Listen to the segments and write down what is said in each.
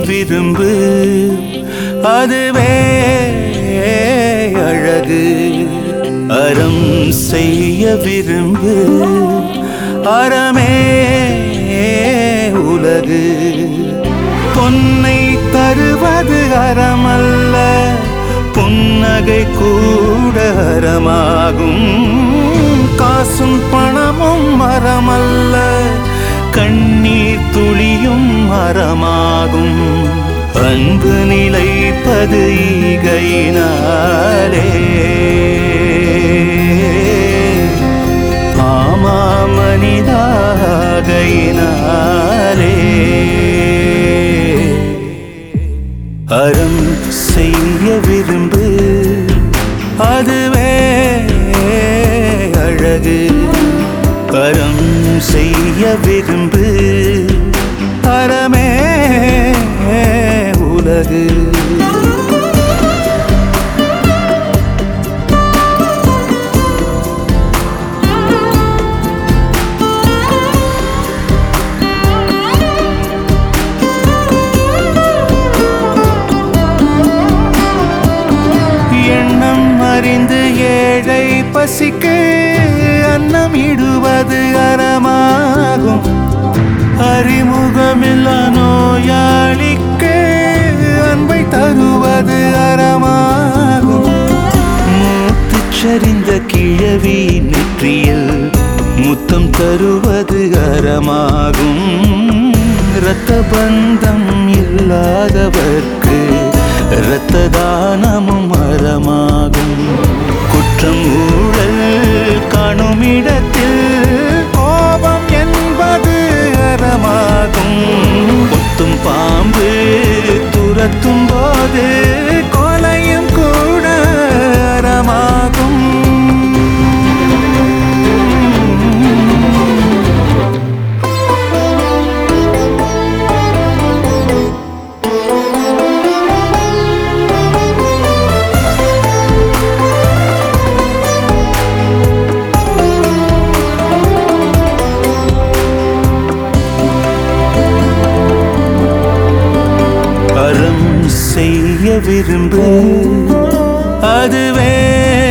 விரும்பு அதுவே அழகு அறம் செய்ய விரும்பு அறமே உலகு பொன்னை தருவது அறமல்ல புன்னகை கூட அறமாகும் காசும் பணமும் மரமல்ல கண்ணீர் துளியும் மரமாகும் அன்பு நிலைப்பது ஈகையினாலே ஆமா மனிதாகையினாலே அறம் செய்ய விரும்பு அதுவே அழகு அறம் செய்ய விரும்பு அறமே உலகு எண்ணம் அறிந்து ஏழை பசிக்கு அன்னம் இடுவது அறமாகும் அறிமுகமில்லா நோயாளிக்கு அன்பை தருவது அறமாகும் மூத்துச் சரிந்த கிழவி நெற்றியில் முத்தம் தருவது அறமாகும் இரத்த பந்தம் இல்லாதவர்க்கு இரத்த தானமும் அறமாகும் குற்றம் ஊழல் காணும் இடத்தில் கோபம் என்பது அறமாகும் கொத்தும் பாம்பு துரத்தும் போது கொலையும் கூட அறமாகும் அறம் செய்ய விரும்பு அதுவே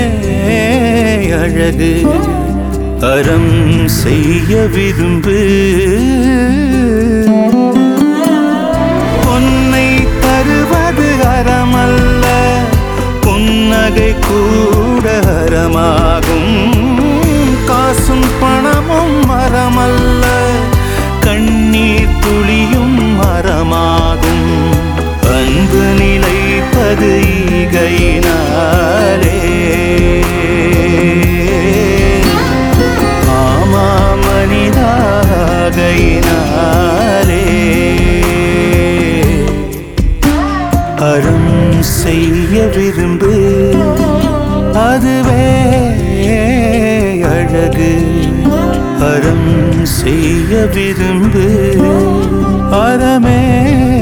அழகு அறம் செய்ய விரும்பு பொன்னை தருவது அறமல்ல புன்னகை கூட அறமாகும் காசும் பணமும் மரமல்ல கண்ணீர் துளியும் மரமாகும் அன்பு நிலைப்பது ஈகையினாலே ஆமா மனிதாகையினாலே அறம் செய்ய விரும்பு அதுவே அழகு அறம் செய்ய விரும்பு அறமே